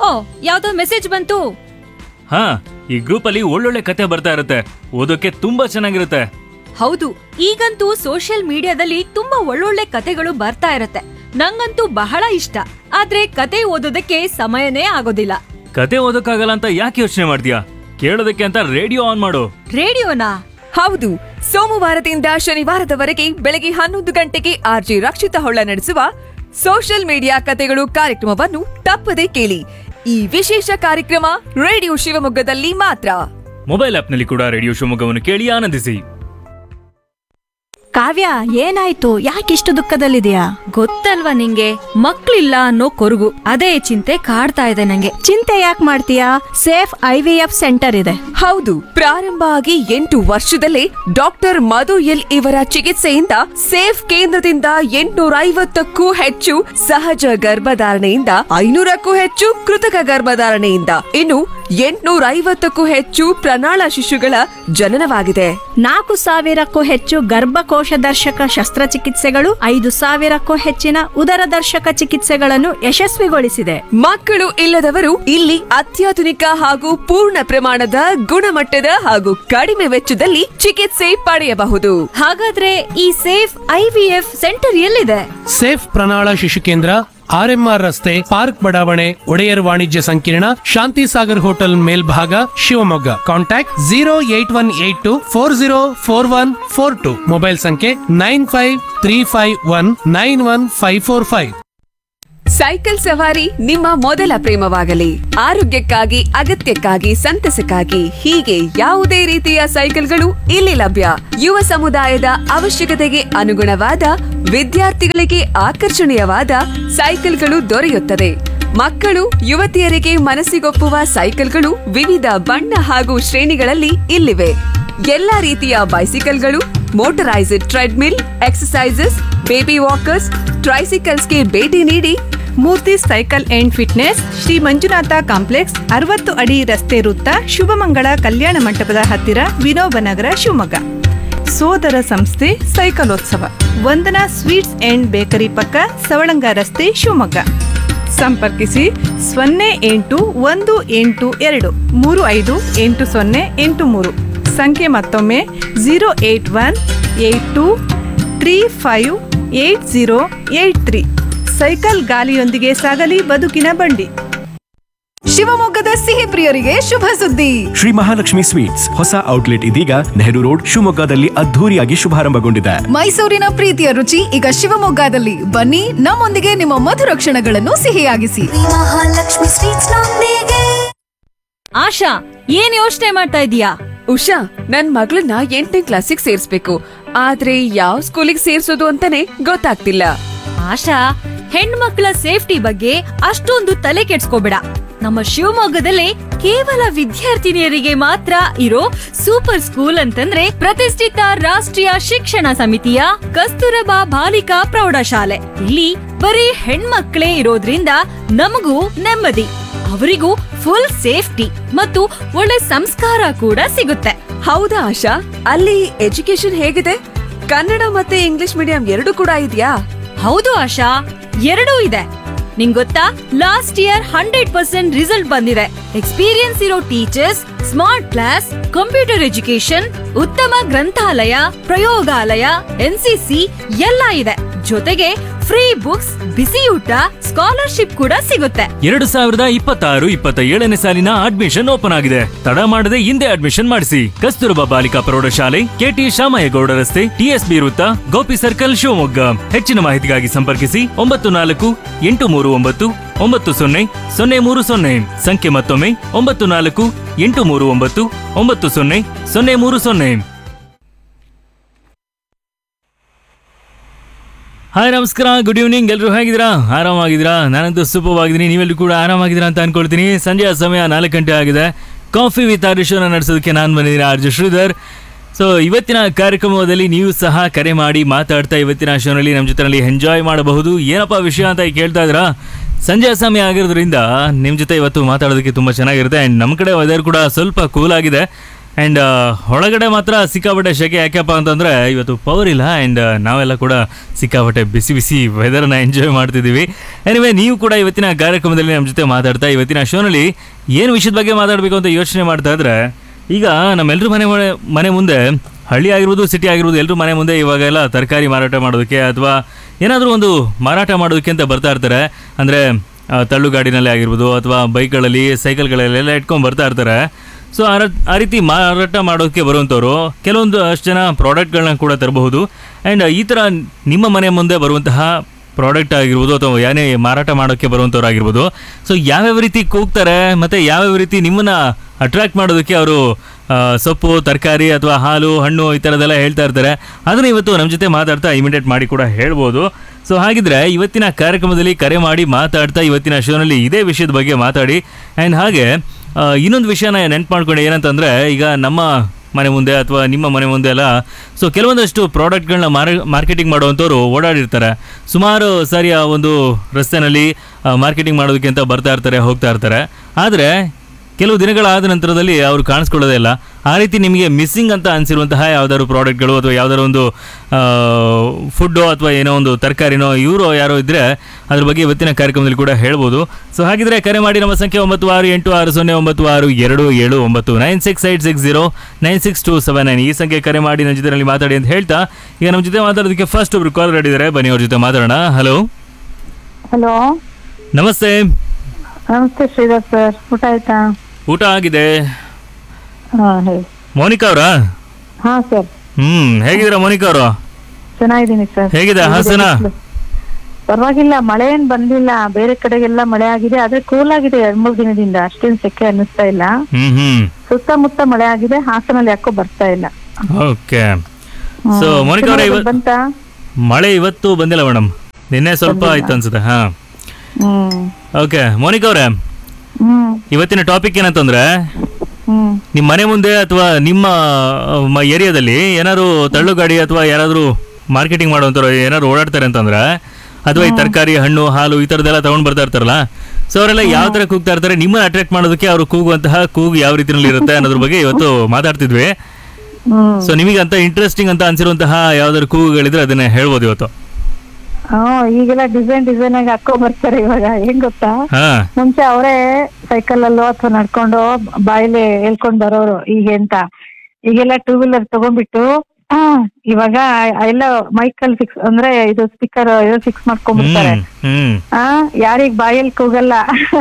ಓ ಯಾವ್ದೋ ಮೆಸೇಜ್ ಬಂತು ಹಾ ಈ ಗ್ರೂಪ್ ಅಲ್ಲಿ ಒಳ್ಳೊಳ್ಳೆ ಕತೆ ಬರ್ತಾ ಇರುತ್ತೆ ಓದೋಕೆ ತುಂಬಾ ಚೆನ್ನಾಗಿರುತ್ತೆ ಹೌದು ಈಗಂತೂ ಸೋಷಿಯಲ್ ಮೀಡಿಯಾದಲ್ಲಿ ತುಂಬಾ ಒಳ್ಳೊಳ್ಳೆ ಕತೆಗಳು ಬರ್ತಾ ಇರತ್ತೆ ನಂಗಂತೂ ಬಹಳ ಇಷ್ಟ ಆದ್ರೆ ಕತೆ ಓದೋದಕ್ಕೆ ಸಮಯನೇ ಆಗೋದಿಲ್ಲ ಕತೆ ಓದೋಕ್ಕಾಗಲ್ಲ ಅಂತ ಯಾಕೆ ಯೋಚನೆ ಮಾಡ್ತೀಯಾ ಕೇಳೋದಕ್ಕೆ ಅಂತ ರೇಡಿಯೋ ಆನ್ ಮಾಡು ರೇಡಿಯೋನಾ ಹೌದು ಸೋಮವಾರದಿಂದ ಶನಿವಾರದವರೆಗೆ ಬೆಳಗ್ಗೆ ಹನ್ನೊಂದು ಗಂಟೆಗೆ ಆರ್ಜಿ ರಕ್ಷಿತ ಹೊಳ್ಳ ನಡೆಸುವ ಸೋಷಿಯಲ್ ಮೀಡಿಯಾ ಕತೆಗಳು ಕಾರ್ಯಕ್ರಮವನ್ನು ತಪ್ಪದೆ ಕೇಳಿ ಈ ವಿಶೇಷ ಕಾರ್ಯಕ್ರಮ ರೇಡಿಯೋ ಶಿವಮೊಗ್ಗದಲ್ಲಿ ಮಾತ್ರ ಮೊಬೈಲ್ ಆಪ್ನಲ್ಲಿ ಕೂಡ ರೇಡಿಯೋ ಶಿವಮೊಗ್ಗವನ್ನು ಕೇಳಿ ಆನಂದಿಸಿ ಕಾವ್ಯ ಏನಾಯ್ತು ಯಾಕಿಷ್ಟು ದುಃಖದಲ್ಲಿದೆಯಾ ಗೊತ್ತಲ್ವಾ ನಿಂಗೆ ಮಕ್ಳಿಲ್ಲ ಅನ್ನೋ ಕೊರಗು ಅದೇ ಚಿಂತೆ ಕಾಡ್ತಾ ಇದೆ ನಂಗೆ ಚಿಂತೆ ಯಾಕೆ ಮಾಡ್ತೀಯಾ Safe I V F centre ಇದೆ ಹೌದು ಪ್ರಾರಂಭ ಆಗಿ ಎಂಟು ವರ್ಷದಲ್ಲೇ ಡಾಕ್ಟರ್ ಮಧು ಎಲ್ ಇವರ ಚಿಕಿತ್ಸೆಯಿಂದ ಸೇಫ್ ಕೇಂದ್ರದಿಂದ ಎಂಟುನೂರ ಐವತ್ತಕ್ಕೂ ಹೆಚ್ಚು ಸಹಜ ಗರ್ಭಧಾರಣೆಯಿಂದ ಐನೂರಕ್ಕೂ ಹೆಚ್ಚು ಕೃತಕ ಗರ್ಭಧಾರಣೆಯಿಂದ ಇನ್ನು ಎಂಟುನೂರ ಐವತ್ತಕ್ಕೂ ಹೆಚ್ಚು ಪ್ರಣಾಳ ಶಿಶುಗಳ ಜನನವಾಗಿದೆ ನಾಲ್ಕು ಸಾವಿರಕ್ಕೂ ಹೆಚ್ಚು ಗರ್ಭಕೋಶ ದರ್ಶಕ ಶಸ್ತ್ರಚಿಕಿತ್ಸೆಗಳು ಐದು ಸಾವಿರಕ್ಕೂ ಹೆಚ್ಚಿನ ಉದರ ದರ್ಶಕ ಚಿಕಿತ್ಸೆಗಳನ್ನು ಯಶಸ್ವಿಗೊಳಿಸಿದೆ ಮಕ್ಕಳು ಇಲ್ಲದವರು ಇಲ್ಲಿ ಅತ್ಯಾಧುನಿಕ ಹಾಗೂ ಪೂರ್ಣ ಪ್ರಮಾಣದ ಗುಣಮಟ್ಟದ ಹಾಗೂ ಕಡಿಮೆ ವೆಚ್ಚದಲ್ಲಿ ಚಿಕಿತ್ಸೆ ಪಡೆಯಬಹುದು ಹಾಗಾದ್ರೆ ಈ ಸೇಫ್ ಐವಿಎಫ್ ಸೆಂಟರ್ ಎಲ್ಲಿದೆ ಸೇಫ್ ಪ್ರಣಾಳ ಶಿಶು ಕೇಂದ್ರ ಆರ್ಎಂಆರ್ ರಸ್ತೆ ಪಾರ್ಕ್ ಬಡಾವಣೆ ಒಡೆಯರ್ ವಾಣಿಜ್ಯ ಸಂಕೀರ್ಣ ಶಾಂತಿ ಸಾಗರ್ ಹೋಟೆಲ್ ಮೇಲ್ಭಾಗ Shivamogga contact zero eight one eight two four zero four one four two mobile ಸಂಖ್ಯೆ nine five three five one nine one five four five cycle ಸವಾರಿ ನಿಮ್ಮ ಮೊದಲ ಪ್ರೇಮವಾಗಲಿ ಆರೋಗ್ಯಕ್ಕಾಗಿ ಅಗತ್ಯಕ್ಕಾಗಿ ಸಂತಸಕ್ಕಾಗಿ ಹೀಗೆ ಯಾವುದೇ ರೀತಿಯ ಸೈಕಲ್ಗಳು ಇಲ್ಲಿ ಲಭ್ಯ ಯುವ ಸಮುದಾಯದ ಅವಶ್ಯಕತೆಗೆ ಅನುಗುಣವಾದ ವಿದ್ಯಾರ್ಥಿಗಳಿಗೆ ಆಕರ್ಷಣೀಯವಾದ ಸೈಕಲ್ಗಳು ದೊರೆಯುತ್ತದೆ ಮಕ್ಕಳು ಯುವತಿಯರಿಗೆ ಮನಸ್ಸಿಗೊಪ್ಪುವ ಸೈಕಲ್ಗಳು ವಿವಿಧ ಬಣ್ಣ ಹಾಗೂ ಶ್ರೇಣಿಗಳಲ್ಲಿ ಇಲ್ಲಿವೆ ಎಲ್ಲಾ ರೀತಿಯ ಬೈಸಿಕಲ್ಗಳು motorised treadmill exercises baby walkers ಟ್ರೈಸಿಕಲ್ಸ್ಗೆ ಭೇಟಿ ನೀಡಿ Murthy cycle and fitness Shri Manjunatha complex ಅರವತ್ತು ಅಡಿ ರಸ್ತೆ ವೃತ್ತ ಶುಭಮಂಗಳ ಕಲ್ಯಾಣ ಮಂಟಪದ ಹತ್ತಿರ ವಿನೋಬನಗರ ಶಿವಮೊಗ್ಗ ಸೋದರ ಸಂಸ್ಥೆ ಸೈಕಲೋತ್ಸವ ವಂದನಾ ಸ್ವೀಟ್ಸ್ ಅಂಡ್ ಬೇಕರಿ ಪಕ್ಕ ಸವಳಂಗ ರಸ್ತೆ ಶಿವಮೊಗ್ಗ ಸಂಪರ್ಕಿಸಿ ಸೊನ್ನೆ ಎಂಟು ಒಂದು ಎಂಟು ಎರಡು ಮೂರು ಐದು ಎಂಟು ಸೊನ್ನೆ ಎಂಟು ಮೂರು ಸಂಖ್ಯೆ ಮತ್ತೊಮ್ಮೆ zero eight one eight two three five eight zero eight three cycle ಗಾಲಿಯೊಂದಿಗೆ ಸಾಗಲಿ ಬದುಕಿನ ಬಂಡಿ ಶಿವಮೊಗ್ಗದ ಸಿಹಿ ಪ್ರಿಯರಿಗೆ ಶುಭ ಸುದ್ದಿ ಶ್ರೀ ಮಹಾಲಕ್ಷ್ಮಿ ಸ್ವೀಟ್ಸ್ ಹೊಸ ಔಟ್ಲೆಟ್ ಇದೀಗ ನೆಹರು ರೋಡ್ ಶಿವಮೊಗ್ಗದಲ್ಲಿ ಅದ್ಧೂರಿಯಾಗಿ ಶುಭಾರಂಭಗೊಂಡಿದೆ ಮೈಸೂರಿನ ಪ್ರೀತಿಯ ರುಚಿ ಈಗ ಶಿವಮೊಗ್ಗದಲ್ಲಿ ಬನ್ನಿ ನಮ್ಮೊಂದಿಗೆ ನಿಮ್ಮ ಮಧುರ ಕ್ಷಣಗಳನ್ನು ಸಿಹಿಯಾಗಿಸಿ ಮಹಾಲಕ್ಷ್ಮಿ ಸ್ವೀಟ್ಸ್ ನೊಂದಿಗೆ ಆಶಾ ಏನ್ ಯೋಚನೆ ಮಾಡ್ತಾ ಇದೀಯಾ ಉಷಾ ನನ್ ಮಗಳನ್ನ ಎಂಟನೇ ಕ್ಲಾಸಿಗೆ ಸೇರ್ಸ್ಬೇಕು ಆದ್ರೆ ಯಾವ ಸ್ಕೂಲಿಗೆ ಸೇರ್ಸೋದು ಅಂತಾನೆ ಗೊತ್ತಾಗ್ತಿಲ್ಲ ಆಶಾ ಹೆಣ್ಮಕ್ಳ ಸೇಫ್ಟಿ ಬಗ್ಗೆ ಅಷ್ಟೊಂದು ತಲೆ ಕೆಡ್ಸ್ಕೋಬೇಡ ನಮ್ಮ ಶಿವಮೊಗ್ಗದಲ್ಲಿ ಕೇವಲ ವಿದ್ಯಾರ್ಥಿನಿಯರಿಗೆ ಮಾತ್ರ ಇರೋ ಸೂಪರ್ ಸ್ಕೂಲ್ ಅಂತಂದ್ರೆ ಪ್ರತಿಷ್ಠಿತ ರಾಷ್ಟ್ರೀಯ ಶಿಕ್ಷಣ ಸಮಿತಿಯ ಕಸ್ತೂರಬಾ ಬಾಲಿಕಾ ಪ್ರೌಢಶಾಲೆ ಇಲ್ಲಿ ಬರೀ ಹೆಣ್ಮಕ್ಳೇ ಇರೋದ್ರಿಂದ ನಮಗೂ ನೆಮ್ಮದಿ ಅವರಿಗೂ ಫುಲ್ ಸೇಫ್ಟಿ ಮತ್ತು ಒಳ್ಳೆ ಸಂಸ್ಕಾರ ಕೂಡ ಸಿಗುತ್ತೆ ಹೌದಾ ಆಶಾ ಅಲ್ಲಿ ಎಜುಕೇಶನ್ ಹೇಗಿದೆ ಕನ್ನಡ ಮತ್ತೆ ಇಂಗ್ಲಿಷ್ ಮೀಡಿಯಂ ಎರಡು ಕೂಡ ಇದೆಯಾ ಹೌದು ಆಶಾ ಎರಡೂ ಇದೆ ನಿಂಗ್ ಗೊತ್ತಾ last year hundred percent result ಬಂದಿದೆ ಎಕ್ಸ್ಪೀರಿಯನ್ಸ್ ಇರೋ teachers smart class computer education ಉತ್ತಮ ಗ್ರಂಥಾಲಯ ಪ್ರಯೋಗಾಲಯ ಎನ್ಸಿಸಿ ಎಲ್ಲ ಇದೆ ಜೊತೆಗೆ ಫ್ರೀ ಬುಕ್ಸ್ ಬಿಸಿ ಊಟ ಸ್ಕಾಲರ್ಶಿಪ್ ಕೂಡ ಸಿಗುತ್ತೆ ಎರಡು ಸಾವಿರದ ಇಪ್ಪತ್ತಾರು ಇಪ್ಪತ್ತ ಏಳನೇ ಸಾಲಿನ ಅಡ್ಮಿಷನ್ ಓಪನ್ ಆಗಿದೆ ತಡ ಮಾಡದೆ ಹಿಂದೆ ಅಡ್ಮಿಷನ್ ಮಾಡಿಸಿ ಕಸ್ತೂರಬಾ ಬಾಲಿಕಾ ಪ್ರೌಢಶಾಲೆ ಕೆಟಿ ಶಾಮಯ್ಯಗೌಡ ರಸ್ತೆ ಟಿಎಸ್ಬಿ ವೃತ್ತ ಗೋಪಿ ಸರ್ಕಲ್ ಶಿವಮೊಗ್ಗ ಹೆಚ್ಚಿನ ಮಾಹಿತಿಗಾಗಿ ಸಂಪರ್ಕಿಸಿ ಒಂಬತ್ತು ನಾಲ್ಕು ಎಂಟು ಮೂರು ಒಂಬತ್ತು ಒಂಬತ್ತು ಸೊನ್ನೆ ಸೊನ್ನೆ ಮೂರು ಸೊನ್ನೆ ಸಂಖ್ಯೆ ಮತ್ತೊಮ್ಮೆ ಒಂಬತ್ತು ನಾಲ್ಕು ಎಂಟು ಮೂರು ಒಂಬತ್ತು ಒಂಬತ್ತು ಸೊನ್ನೆ ಸೊನ್ನೆ ಮೂರು ಸೊನ್ನೆ ಹಾಯ್ ನಮಸ್ಕಾರ ಗುಡ್ ಈವ್ನಿಂಗ್ ಎಲ್ಲರೂ ಹೇಗಿದ್ದೀರಾ ಆರಾಮಾಗಿದ್ದೀರಾ ನಾನಂತೂ ಸೂಪವಾಗಿದ್ದೀನಿ ನೀವೆಲ್ಲರೂ ಕೂಡ ಆರಾಮಾಗಿದ್ದೀರಾ ಅಂತ ಅನ್ಕೊಳ್ತೀನಿ ಸಂಜೆಯ ಸಮಯ ನಾಲ್ಕು ಗಂಟೆ ಆಗಿದೆ ಕಾಫಿ ವಿತ್ ಆರ್ಡಿಶೋನ ನಡೆಸೋದಕ್ಕೆ ನಾನು ಬಂದಿದ್ದೀನಿ ಆರ್ಜು ಶ್ರೀಧರ್ ಸೊ ಇವತ್ತಿನ ಕಾರ್ಯಕ್ರಮದಲ್ಲಿ ನೀವು ಸಹ ಕರೆ ಮಾಡಿ ಮಾತಾಡ್ತಾ ಇವತ್ತಿನ ಶೋನಲ್ಲಿ ನಮ್ಮ ಜೊತೆನಲ್ಲಿ ಎಂಜಾಯ್ ಮಾಡಬಹುದು ಏನಪ್ಪ ವಿಷಯ ಅಂತ ಕೇಳ್ತಾ ಇದ್ದೀರಾ ಸಂಜೆಯ ಸಮಯ ಆಗಿರೋದ್ರಿಂದ ನಿಮ್ಮ ಜೊತೆ ಇವತ್ತು ಮಾತಾಡೋದಕ್ಕೆ ತುಂಬ ಚೆನ್ನಾಗಿರುತ್ತೆ ಆ್ಯಂಡ್ ನಮ್ಮ ಕಡೆ ವೆದರ್ ಕೂಡ ಸ್ವಲ್ಪ ಕೂಲ್ ಆಗಿದೆ ಆ್ಯಂಡ್ ಒಳಗಡೆ ಮಾತ್ರ ಸಿಕ್ಕಾಪಟ್ಟೆ ಶೆಕೆ ಯಾಕೆಪ್ಪ ಅಂತಂದರೆ ಇವತ್ತು ಪವರ್ ಇಲ್ಲ ಆ್ಯಂಡ್ ನಾವೆಲ್ಲ ಕೂಡ ಸಿಕ್ಕಾಪಟ್ಟೆ ಬಿಸಿ ಬಿಸಿ ವೆದರ್ನ ಎಂಜಾಯ್ ಮಾಡ್ತಿದ್ದೀವಿ ಎನಿವೆ ನೀವು ಕೂಡ ಇವತ್ತಿನ ಕಾರ್ಯಕ್ರಮದಲ್ಲಿ ನಮ್ಮ ಜೊತೆ ಮಾತಾಡ್ತಾ ಇವತ್ತಿನ ಶೋನಲ್ಲಿ ಏನು ವಿಷಯದ ಬಗ್ಗೆ ಮಾತಾಡಬೇಕು ಅಂತ ಯೋಚನೆ ಮಾಡ್ತಾ ಇದ್ರೆ ಈಗ ನಮ್ಮೆಲ್ಲರೂ ಮನೆ ಒಳ- ಮನೆ ಮುಂದೆ ಹಳ್ಳಿ ಆಗಿರ್ಬೋದು ಸಿಟಿ ಆಗಿರ್ಬೋದು ಎಲ್ಲರೂ ಮನೆ ಮುಂದೆ ಇವಾಗೆಲ್ಲ ತರಕಾರಿ ಮಾರಾಟ ಮಾಡೋದಕ್ಕೆ ಅಥವಾ ಏನಾದರೂ ಒಂದು ಮಾರಾಟ ಮಾಡೋದಕ್ಕೆ ಅಂತ ಬರ್ತಾ ಇರ್ತಾರೆ ಅಂದರೆ ತಳ್ಳುಗಾಡಿನಲ್ಲಿ ಆಗಿರ್ಬೋದು ಅಥವಾ ಬೈಕ್ಗಳಲ್ಲಿ ಸೈಕಲ್ಗಳಲ್ಲೆಲ್ಲ ಇಟ್ಕೊಂಡು ಬರ್ತಾ ಇರ್ತಾರೆ ಸೊ ಆ ರ- ಆ ರೀತಿ ಮಾರಾಟ ಮಾಡೋದಕ್ಕೆ ಬರುವಂಥವ್ರು ಕೆಲವೊಂದು ಅಷ್ಟು ಜನ ಪ್ರಾಡಕ್ಟ್ಗಳನ್ನ ಕೂಡ ತರಬಹುದು ಆ್ಯಂಡ್ ಈ ಥರ ನಿಮ್ಮ ಮನೆ ಮುಂದೆ ಬರುವಂತಹ ಪ್ರಾಡಕ್ಟ್ ಆಗಿರ್ಬೋದು ಅಥವಾ ಏನೇ ಮಾರಾಟ ಮಾಡೋಕ್ಕೆ ಬರುವಂಥವ್ರು ಆಗಿರ್ಬೋದು ಸೊ ಯಾವ್ಯಾವ ರೀತಿ ಕೂಗ್ತಾರೆ ಮತ್ತು ಯಾವ್ಯಾವ ರೀತಿ ನಿಮ್ಮನ್ನು ಅಟ್ರಾಕ್ಟ್ ಮಾಡೋದಕ್ಕೆ ಅವರು ಸೊಪ್ಪು ತರಕಾರಿ ಅಥವಾ ಹಾಲು ಹಣ್ಣು ಈ ಥರದ್ದೆಲ್ಲ ಹೇಳ್ತಾ ಇರ್ತಾರೆ ಅದನ್ನು ಇವತ್ತು ನಮ್ಮ ಜೊತೆ ಮಾತಾಡ್ತಾ ಇಮಿಡಿಯೇಟ್ ಮಾಡಿ ಕೂಡ ಹೇಳ್ಬೋದು ಸೊ ಹಾಗಿದ್ರೆ ಇವತ್ತಿನ ಕಾರ್ಯಕ್ರಮದಲ್ಲಿ ಕರೆ ಮಾಡಿ ಮಾತಾಡ್ತಾ ಇವತ್ತಿನ ಶೋನಲ್ಲಿ ಇದೇ ವಿಷಯದ ಬಗ್ಗೆ ಮಾತಾಡಿ ಆ್ಯಂಡ್ ಹಾಗೆ ಆ, ಇನ್ನೊಂದು ವಿಷಯನ ನೆನ್ಪು ಮಾಡ್ಕೊಂಡೆ ಏನಂತಂದರೆ ಈಗ ನಮ್ಮ ಮನೆ ಮುಂದೆ ಅಥವಾ ನಿಮ್ಮ ಮನೆ ಮುಂದೆ ಎಲ್ಲ ಸೊ ಕೆಲವೊಂದಷ್ಟು ಪ್ರಾಡಕ್ಟ್ಗಳನ್ನ ಮಾರ ಮಾರ್ಕೆಟಿಂಗ್ ಮಾಡುವಂಥವ್ರು ಓಡಾಡಿರ್ತಾರೆ ಸುಮಾರು ಸಾರಿ ಆ ಒಂದು ರಸ್ತೆನಲ್ಲಿ ಮಾರ್ಕೆಟಿಂಗ್ ಮಾಡೋದಕ್ಕೆ ಅಂತ ಬರ್ತಾ ಇರ್ತಾರೆ ಹೋಗ್ತಾ ಇರ್ತಾರೆ ಆದರೆ ಕೆಲವು ದಿನಗಳಾದ ನಂತರದಲ್ಲಿ ಅವರು ಕಾಣಿಸ್ಕೊಳ್ಳೋದೇ ಇಲ್ಲ ಆ ರೀತಿ ನಿಮಗೆ ಮಿಸ್ಸಿಂಗ್ ಅಂತ ಅನಿಸಿರುವಂತಹ ಯಾವ್ದಾದ್ರು ಪ್ರಾಡಕ್ಟ್ಗಳು ಅಥವಾ ಯಾವ್ದಾದ್ರು ಒಂದು ಫುಡ್ಡು ಅಥವಾ ಏನೋ ಒಂದು ತರಕಾರಿನೋ ಇವರು ಯಾರೋ ಇದ್ದರೆ ಅದ್ರ ಬಗ್ಗೆ ಇವತ್ತಿನ ಕಾರ್ಯಕ್ರಮದಲ್ಲಿ ಕೂಡ ಹೇಳ್ಬೋದು ಸೊ ಹಾಗಿದ್ರೆ ಕರೆ ಮಾಡಿ ನಮ್ಮ ಸಂಖ್ಯೆ ಒಂಬತ್ತು ಆರು ಎಂಟು ಆರು ಸೊನ್ನೆ ಒಂಬತ್ತು ಆರು ಎರಡು ಏಳು ಒಂಬತ್ತು nine six eight six zero nine six two seven nine ಈ ಸಂಖ್ಯೆ ಕರೆ ಮಾಡಿ ನನ್ನ ಜೊತೆನಲ್ಲಿ ಮಾತಾಡಿ ಅಂತ ಹೇಳ್ತಾ ಈಗ ನಮ್ಮ ಜೊತೆ ಮಾತಾಡೋದಕ್ಕೆ ಫಸ್ಟ್ ಒಬ್ರು ಕಾಲ್ ಮಾಡಿದ್ದಾರೆ ಬನ್ನಿ ಅವ್ರ ಜೊತೆ ಮಾತಾಡೋಣ ಹಲೋ ಹಲೋ ನಮಸ್ತೆ ನಮಸ್ತೆ ಶ್ರೀಧರ್ ಸರ್ ಊಟ ಆಯ್ತಾ ಊಟ ಆಗಿದೆ ಹಾ ಹೇಳಿ ಮೋನಿಕಾ ಅವರಾ ಹಾ ಸರ್ ಹ್ಮ್ ಹೇಗಿದ್ದೀರಾ ಮೋನಿಕಾ ಅವರು ಚೆನ್ನಾಗಿದ್ದೀನಿ ಸರ್ ಹೇಗಿದೆ ಹಾಸನ ಪರವಾಗಿಲ್ಲ ಮಳೆ ಏನ್ ಬಂದಿಲ್ಲ ಬೇರೆ ಕಡೆಗೆಲ್ಲ ಮಳೆ ಆಗಿದೆ ಆದ್ರೆ ಕೂಲ್ ಆಗಿದೆ ಎರಡ್ ಮೂರ್ ದಿನದಿಂದ ಅಷ್ಟೇನ್ ಸೆಕೆ ಅನ್ನಿಸ್ತಾ ಇಲ್ಲ ಹ್ಮ್ ಹ್ಮ್ ಸುತ್ತಮುತ್ತ ಮಳೆ ಆಗಿದೆ ಹಾಸನಲ್ಲಿ ಯಾಕೋ ಬರ್ತಾ ಇಲ್ಲ ಓಕೆ ಹ್ಮ್. ಸೊ ಮೋನಿಕಾ ಅವರೇ ಚುನಾವಣೆ ಇವತ್ತು ಬಂತಾ ಮಳೆ ಇವತ್ತು ಬಂದಿಲ್ಲ ಮೇಡಮ್ ನಿನ್ನೆ ಸ್ವಲ್ಪ ಆಯ್ತು ಅನ್ಸುತ್ತೆ ಹಾ ಹ್ಮ್ ಓಕೆ ಮೋನಿಕಾ ಅವರೇ ಹ್ಮ್ ಇವತ್ತಿನ ಟಾಪಿಕ್ ಏನಂತಂದ್ರೆ ಹ್ಮ್ ನಿಮ್ಮ ಮನೆ ಮುಂದೆ ಅಥವಾ ನಿಮ್ಮ ಏರಿಯಾದಲ್ಲಿ ಏನಾದ್ರು ತಳ್ಳುಗಾಡಿ ಅಥವಾ ಯಾರಾದರೂ ಮಾರ್ಕೆಟಿಂಗ್ ಮಾಡುವಂಥವ್ರು ಏನಾದ್ರು ಓಡಾಡ್ತಾರೆ ಅಂತಂದ್ರೆ ಅಥವಾ ಈ ತರಕಾರಿ ಹಣ್ಣು ಹಾಲು ಈ ಥರದ್ದೆಲ್ಲ ತಗೊಂಡ್ ಬರ್ತಾ ಇರ್ತಾರಲ್ಲ ಸೊ ಅವರೆಲ್ಲ ಯಾವ ತರ ಕೂಗ್ತಾ ಇರ್ತಾರೆ ನಿಮ್ಮನ್ನ ಅಟ್ರಾಕ್ಟ್ ಮಾಡೋದಕ್ಕೆ ಅವರು ಕೂಗುವಂತಹ ಕೂಗು ಯಾವ ರೀತಿಯಲ್ಲಿ ಇರುತ್ತೆ ಅನ್ನೋದ್ರ ಬಗ್ಗೆ ಇವತ್ತು ಮಾತಾಡ್ತಿದ್ವಿ ಹ್ಮ್ ಸೊ ನಿಮಗೆ ಅಂತ ಇಂಟ್ರೆಸ್ಟಿಂಗ್ ಅಂತ ಅನ್ಸಿರುವಂತಹ ಯಾವ್ದಾದ್ರು ಕೂಗುಗಳಿದ್ರೆ ಅದನ್ನ ಹೇಳ್ಬೋದು ಇವತ್ತು ಹ್ಮ್ ಈಗೆಲ್ಲ ಡಿಸೈನ್ ಡಿಸೈನ್ ಆಗಿ ಹಾಕೋ ಬರ್ತಾರೆ ಇವಾಗ ಹೆಂಗ್ ಗೊತ್ತಾ ಹಾ ಮುಂಚೆ ಅವರೇ ಸೈಕಲ್ ಅಲ್ಲೋ ಅಥವಾ ನಡ್ಕೊಂಡು ಬಾಯಿಲೆ ಹೇಳ್ಕೊಂಡ್ ಬರೋರು ಈಗ ಎಂತ ಈಗೆಲ್ಲ ಟೂ ವೀಲರ್ ತಗೊಂಡ್ಬಿಟ್ಟು ಆ ಇವಾಗ ಎಲ್ಲ ಮೈಕಲ್ ಫಿಕ್ಸ್ ಅಂದ್ರೆ ಇದು ಸ್ಪೀಕರ್ ಇದು ಫಿಕ್ಸ್ ಮಾಡ್ಕೊಂಡ್ಬಿಡ್ತಾರೆ ಹ್ಮ್ ಹ್ಮ್ ಆ ಯಾರಿಗ್ ಬಾಯಲ್ಲಿ ಕೂಗಲ್ಲ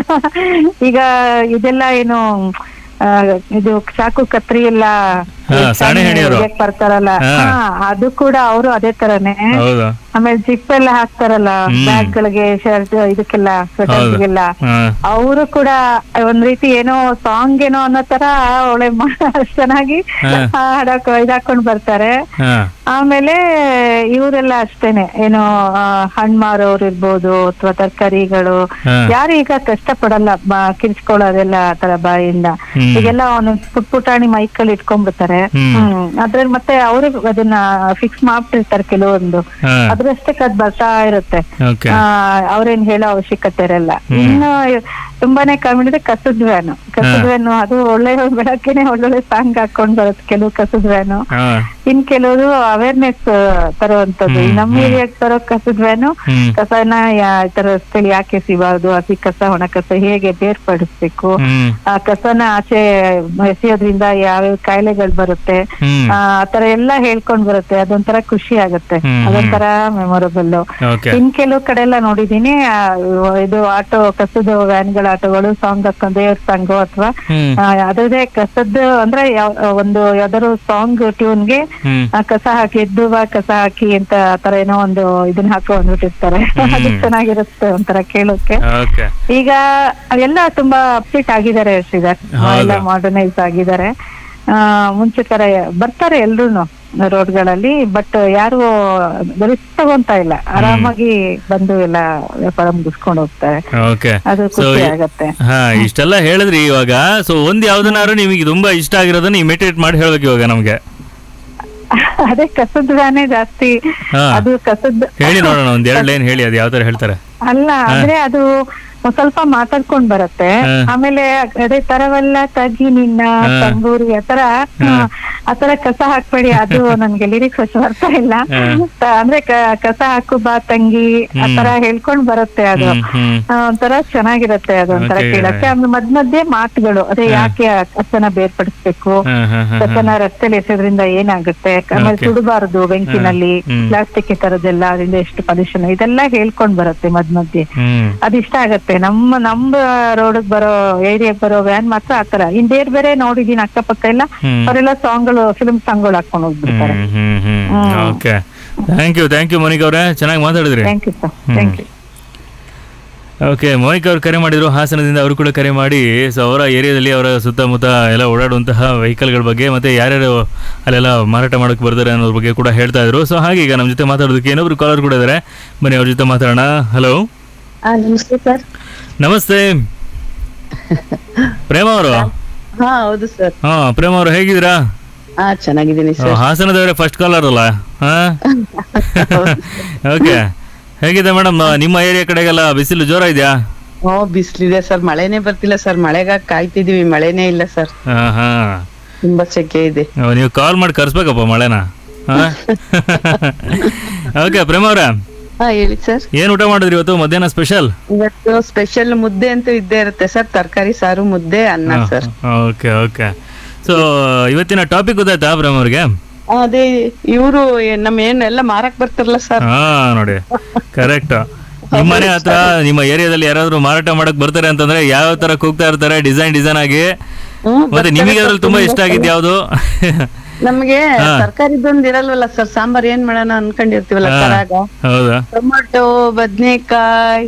ಈಗ ಇದೆಲ್ಲ ಏನು ಆ, ಇದು ಚಾಕು ಕತ್ರಿ ಎಲ್ಲ ಹಾ, ಸಾಣೆ ಹೆಣಿಯೋರು. ಹೊಡ್ಯಕ್ ಬರ್ತಾರಲ್ಲ ಹಾ. ಹಾ ಅದು ಕೂಡ ಅವರು ಅದೇ ತರನೇ ಹೌದು ಆಮೇಲೆ ಜಿಪ್ ಎಲ್ಲ ಹಾಕ್ತಾರಲ್ಲ ಹ್ಮ್. ಬ್ಯಾಗ್ ಗಳಿಗೆ ಶರ್ಟ್ ಇದಕ್ಕೆಲ್ಲ ಸ್ವೆಟರ್ಸ್ಗೆಲ್ಲ ಹಾ ಅವರು ಕೂಡ ಒಂದ್ ರೀತಿ ಏನೋ ಸಾಂಗ್ ಏನೋ ಅನ್ನೋ ತರ ಒಳ್ಳೆ ಮ- ಅಷ್ಟ್ ಚೆನ್ನಾಗಿ ಹಾ. ಹಾಡಕ್ ಇದಾಕೊಂಡ್ ಬರ್ತಾರೆ ಹಾ ಆಮೇಲೆ ಇವರೆಲ್ಲ ಅಷ್ಟೇನೆ ಏನೋ ಆ, ಹಣ್ಣ್ ಮಾರೋರು ಇರ್ಬೋದು ಅಥವಾ ತರಕಾರಿಗಳು ಹಾ. ಯಾರು ಈಗ ಕಷ್ಟ ಪಡಲ್ಲ ಬ- ಕಿರ್ಚ್ಕೊಳ್ಳೋದೆಲ್ಲ ಆ ತರ ಬಾಯಿಂದ ಹ್ಮ್. ಈಗೆಲ್ಲ ಒಂದೊಂದ್ ಪುಟ್ ಪುಟಾಣಿ ಮೈಕಲ್ಲಿ ಇಟ್ಕೊಂಡ್ಬಿಡ್ತಾರೆ ಹ್ಮ್. ಹ್ಮ್ ಅದ್ರಲ್ಲಿ ಮತ್ತೆ ಅವರು ಅದನ್ನ ಫಿಕ್ಸ್ ಮಾಡ್ಬಿಟ್ಟಿರ್ತಾರೆ ಕೆಲವೊಂದು ಹಾ ಅದ್ರಷ್ಟಕ್ಕೆ ಅದ್ ಬರ್ತಾ ಇರುತ್ತೆ ಓಕೆ ಆ, ಅವ್ರೇನ್ ಹೇಳೋ ಅವಶ್ಯಕತೆ ಇರಲ್ಲ ಹ್ಮ್. ಇನ್ನು ತುಂಬಾನೇ ಕಮ್ಮಿ ಇದೆ ಕಸದ ವ್ಯಾನು ಕಸದ ವ್ಯಾನು ಅದು ಒಳ್ಳೆ ಬೆಳಗ್ಗೆನೆ ಒಳ್ಳೊಳ್ಳೆ ಸಾಂಗ್ ಹಾಕೊಂಡ್ ಬರುತ್ತೆ ಕೆಲವು ಕಸದ ವ್ಯಾನು ಹಾ ಇನ್ ಕೆಲವರು ಅವೇರ್ನೆಸ್ ತರುವಂತದ್ದು ಹ್ಮ್, ನಮ್ಮ ಹ್ಮ್. ಏರಿಯಾಕ್ ತರೋ ಕಸದ ವ್ಯಾನು ಹ್ಮ್. ಕಸನ ಯಾ- ಈ ತರ ರಸ್ತೆಲಿ ಯಾಕೆ ಎಸಿಬಾರ್ದು ಹಸಿ ಕಸ ಒಣ ಕಸ ಹೇಗೆ ಬೇರ್ಪಡಿಸ್ಬೇಕು ಹ್ಮ್ ಆ ಕಸನ ಆಚೆ ಎಸೆಯೋದ್ರಿಂದ ಯಾವ್ಯಾವ ಕಾಯಿಲೆಗಳು ಬರುತ್ತೆ ಹ್ಮ್ ಆ ತರ ಎಲ್ಲ ಹೇಳ್ಕೊಂಡ್ ಬರುತ್ತೆ ಅದೊಂಥರ ಖುಷಿ ಆಗುತ್ತೆ ಹ್ಮ್, ಅದೊಂಥರ ಮೆಮೊರಬಲ್ ಓಕೆ ಇನ್ ಕೆಲವು ಕಡೆ ಎಲ್ಲ ನೋಡಿದೀನಿ ಆ, ಇದು ಆಟೋ ಕಸದ ವ್ಯಾನ್ಗಳ ಆಟೋಗಳು ಸಾಂಗ್ ಹಾಕೊಂಡು ದೇವ್ರ ಸಾಂಗು ಅಥವಾ ಹ್ಮ್ ಅದೇ ಕಸದ್ದು ಅಂದ್ರೆ ಯಾವ- ಒಂದು ಯಾವ್ದಾದ್ರು ಸಾಂಗ್ ಟ್ಯೂನ್ಗೆ ಹ್ಮ್ ಕಸ ಹಾಕಿ ಎದ್ದು ಬಾ ಕಸ ಹಾಕಿ ಅಂತ ಆತರ ಏನೋ ಒಂದು ಇದನ್ನ ಹಾಕಿ ಬಂದ್ಬಿಟ್ಟಿರ್ತಾರೆ ಅದು ಚೆನ್ನಾಗಿರುತ್ತೆ ಒಂಥರ ಕೇಳೋಕೆ ಓಕೆ ಈಗ ಅವೆಲ್ಲ ತುಂಬಾ ಅಪ್ಡೇಟ್ ಆಗಿದ್ದಾರೆ ಶ್ರೀಧರ್ ಹೌದು. ಎಲ್ಲ ಮಾಡರ್ನೈಸ್ ಆಗಿದ್ದಾರೆ ಆ ಮುಂಚೆ ತರ ಬರ್ತಾರೆ ಎಲ್ರೂನು ರೋಡ್ಗಳಲ್ಲಿ ಬಟ್ ಯಾರು ರಿಸ್ಕ್ ತಗೊಂತ ಇಲ್ಲ ಆರಾಮಾಗಿ ಬಂದು ಎಲ್ಲ ವ್ಯಾಪಾರ ಮುಗಿಸ್ಕೊಂಡು ಹೋಗ್ತಾರೆ ಓಕೆ ಅದು ಸೊ ಖುಷಿ ಆಗತ್ತೆ ಹಾ ಇಷ್ಟೆಲ್ಲ ಹೇಳಿದ್ರಿ ಇವಾಗ ಸೊ ಒಂದ್ ಯಾವ್ದನ್ನಾರು ನಿಮಗೆ ತುಂಬಾ ಇಷ್ಟ ಆಗಿರೋದನ್ನ ಇಮಿಟೇಟ್ ಮಾಡಿ ಹೇಳ್ಬೇಕು ಇವಾಗ ನಮ್ಗೆ ಅದೇ ಕಸದ ವ್ಯಾನೇ ಜಾಸ್ತಿ ಹಾ. ಅದು ಕಸದ್ ಹೇಳಿ ನೋಡೋಣ ಒಂದ್ ಎರಡ್ ಲೈನ್ ಹೇಳಿ ಅದು ಯಾವ ತರ ಹೇಳ್ತಾರೆ ಅಲ್ಲ ಅಂದ್ರೆ ಅದು ಒಂದ್ ಸ್ವಲ್ಪ ಮಾತಾಡ್ಕೊಂಡ್ ಬರುತ್ತೆ ಹಾ. ಆಮೇಲೆ ಅದೇ ತರವೆಲ್ಲ ತಗ್ಗಿ ನಿನ್ನ ಹಾ. ತಂಬೂರಿ ಆತರ ಆತರ ಕಸ ಹಾಕ್ಬೇಡಿ ಅದು ನನ್ಗೆ ಲಿರಿಕ್ಸ್ ಅಷ್ಟು ಬರ್ತಾ ಇಲ್ಲ ಹಾ. ತ- ಅಂದ್ರೆ ಕ- ಕಸ ಹಾಕು ಬಾ ತಂಗಿ ಆತರ ಹೇಳ್ಕೊಂಡ್ ಬರುತ್ತೆ ಅದು ಹ್ಮ್, ಹ್ಮ್. ಆ, ಒಂಥರ ಚೆನ್ನಾಗಿರುತ್ತೆ ಅದು ಒಂಥರ Okay. ಕೇಳಕ್ಕೆ ಆಮೇಲೆ ಮಧ್ಯ ಮಧ್ಯೆ ಮಾತುಗಳು ಅದೇ ಯಾಕೆ ಆ ಕಸನ ಬೇರ್ಪಡಿಸ್ಬೇಕು ಹಾ, ಹಾ, ಹಾ, ಹಾ. ಕಸನ ರಸ್ತೆಲಿ ಎಸೆದ್ರಿಂದ ಏನಾಗುತ್ತೆ ಆಮೇಲೆ Okay. ಸುಡಬಾರದು ಬೆಂಕಿನಲ್ಲಿ ಹ್ಮ್. ಪ್ಲಾಸ್ಟಿಕ್ ಈ ತರದೆಲ್ಲ ಅದರಿಂದ ಎಷ್ಟು ಪೊಲ್ಯೂಷನ್ ಇದೆಲ್ಲ ಹೇಳ್ಕೊಂಡ್ ಬರುತ್ತೆ ಮಧ್ಯ ಮಧ್ಯೆ ಹ್ಮ್ ಅದಿಷ್ಟ ಆಗತ್ತೆ ನಮ್ಮ ನಮ್ಮ ರೋಡ್ ಬರೋ ಏರಿಯಾಗ್ ಬರೋ ವ್ಯಾನ್ ಮಾತ್ರ ಆತರ ಇನ್ ಬೇರೆ ಬೇರೆ ನೋಡಿದೀನಿ ಅಕ್ಕಪಕ್ಕ ಎಲ್ಲ ಹ್ಮ್. ಅವರೆಲ್ಲ ಸಾಂಗ್ಗಳು ಫಿಲ್ಮ್ ಸಾಂಗ್ಗಳು ಹಾಕೊಂಡು ಹೋಗ್ಬಿಡ್ತಾರೆ ಹ್ಮ್ ಹ್ಮ್ ಹ್ಮ್ ಹ್ಮ್. Okay thank you thank you Monica ಅವರೇ ಚೆನ್ನಾಗಿ ಮಾತಾಡಿದ್ರಿ thank you sir thank you okay Monica ಅವ್ರು ಕರೆ ಮಾಡಿದ್ರು ಹಾಸನದಿಂದ ಅವರು ಕೂಡ ಕರೆ ಮಾಡಿ ಸೊ ಅವರ ಏರಿಯಾದಲ್ಲಿ ಅವರ ಸುತ್ತಮುತ್ತ ಎಲ್ಲ ಓಡಾಡುವಂತಹ ವೆಹಿಕಲ್ಗಳ ಬಗ್ಗೆ ಮತ್ತೆ ಯಾರ್ಯಾರು ಅಲ್ಲೆಲ್ಲ ಮಾರಾಟ ಮಾಡೋಕೆ ಬರ್ತಾರೆ ಅನ್ನೋದ್ರ ಬಗ್ಗೆ ಕೂಡ ಹೇಳ್ತಾ ಇದ್ರು ಸೊ ಹಾಗೆ ಈಗ ನಮ್ಮ ಜೊತೆ ಮಾತಾಡೋದಕ್ಕೆ ಇನ್ನೊಬ್ರು ಕಾಲರ್ ಕೂಡ ಇದ್ದಾರೆ ಬನ್ನಿ ಅವ್ರ ಜೊತೆ ಮಾತಾಡೋಣ ಹಲೋ ನಮಸ್ತೆ ಸರ್ ನಮಸ್ತೆ ಪ್ರೇಮ ಅವರು ಹಾ ಹೌದು ಸರ್ ಹಾ ಪ್ರೇಮ ಅವರು ಹೇಗಿದ್ದೀರಾ ಹಾ ಚೆನ್ನಾಗಿದ್ದೀನಿ ಆ, ಸರ್ ಹಾಸನದವರೇ ಫಸ್ಟ್ ಕಾಲರ್ ಅಲ್ಲ ಹಾ ಓಕೆ ಹೇಗಿದೆ ಮೇಡಮ್ ನಿಮ್ಮ ಏರಿಯಾ ಕಡೆಗೆಲ್ಲ ಬಿಸಿಲು ಜೋರ ಇದೆಯಾ ಓ ಬಿಸ್ಲಿದೆ ಸರ್ ಮಳೆನೇ ಬರ್ತಿಲ್ಲ ಸರ್ ಮಳೆಗಾಗಿ ಕಾಯ್ತಿದೀವಿ ಮಳೆನೇ ಇಲ್ಲ ಸರ್ ಹಾ ಹಾ ತುಂಬಾ ಸೆಕೆ ಇದೆ ಓ, ನೀವು ಕಾಲ್ ಮಾಡಿ ಕರ್ಸ್ಬೇಕಪ್ಪ ಮಳೆನ ಓಕೆ ಪ್ರೇಮ ಅವ್ರ ಹಾ ಹೇಳಿ ಸರ್ ಏನ್ ಊಟ ಮಾಡಿದ್ರಿ ಇವತ್ತು ಮಧ್ಯಾಹ್ನ ಸ್ಪೆಷಲ್ ಇವತ್ತು ಸ್ಪೆಷಲ್ ಮುದ್ದೆ ಅಂತೂ ಇದ್ದೇ ಇರುತ್ತೆ ಸರ್ ತರಕಾರಿ ಸಾರು ಮುದ್ದೆ ಅನ್ನ ಸರ್ ಓಕೆ ಓಕೆ ಸೊ ಇವತ್ತಿನ ಟಾಪಿಕ್ ಗೊತ್ತಾಯ್ತಾ ಪ್ರೇಮ ಅವ್ರಿಗೆ ಅದೇ ಇವರು ನಮ್ಮ ಏನ್ ಎಲ್ಲ ಮಾರಕ್ ಬರ್ತಾರಲ್ಲ ಸರ್ ಹಾ ನೋಡಿ ಕರೆಕ್ಟ್ ನಿಮ್ಮ ಮನೆ ಹತ್ರ ನಿಮ್ಮ ಏರಿಯಾದಲ್ಲಿ ಯಾರಾದ್ರೂ ಮಾರಾಟ ಮಾಡಕ್ ಬರ್ತಾರೆ ಅಂತಂದ್ರೆ ಯಾವ ತರ ಕೂಗ್ತಾ ಇರ್ತಾರೆ ಡಿಸೈನ್ ಡಿಸೈನ್ ಆಗಿ ಮತ್ತೆ ನಿಮಗೆ ಅದ್ರಲ್ಲಿ ತುಂಬಾ ಇಷ್ಟ ಆಗಿದ್ ಯಾವ್ದು ನಮ್ಗೆ ಹಾ. ತರಕಾರಿದೊಂದು ಇರಲ್ವಲ್ಲ ಸರ್ ಸಾಂಬಾರ್ ಏನ್ ಮಾಡೋಣ ಅನ್ಕೊಂಡಿರ್ತೀವಲ್ಲ ಹಾ. ತರಾಗ ಹೌದಾ ಟೊಮೊಟೊ ಬದ್ನೆಕಾಯಿ